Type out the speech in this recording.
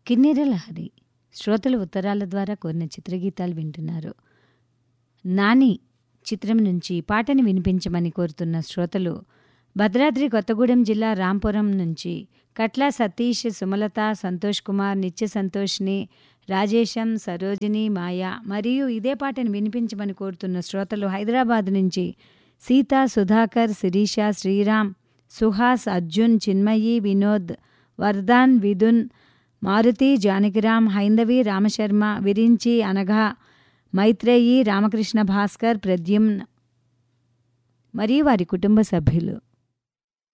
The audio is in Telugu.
కిన్నెర లహరి శ్రోతలు ఉత్తరాల ద్వారా కోరిన చిత్రగీతాలు వింటున్నారు నాని చిత్రం నుంచి పాటని వినిపించమని కోరుతున్న శ్రోతలు భద్రాద్రి కొత్తగూడెం జిల్లా రాంపురం నుంచి కట్ల సతీష్ సుమలత సంతోష్ కుమార్ నిత్య సంతోష్ని రాజేశం సరోజిని మాయ మరియు ఇదే పాటను వినిపించమని కోరుతున్న శ్రోతలు హైదరాబాద్ నుంచి సీత సుధాకర్ శిరీష శ్రీరామ్ సుహాస్ అర్జున్ చిన్మయి వినోద్ వర్ధాన్ విదున్ మారుతి జానకిరామ్ హైందవి రామశర్మ విరించి అనఘ మైత్రేయి రామకృష్ణ భాస్కర్ ప్రద్యుమ్న్ మరియు వారి కుటుంబ సభ్యులు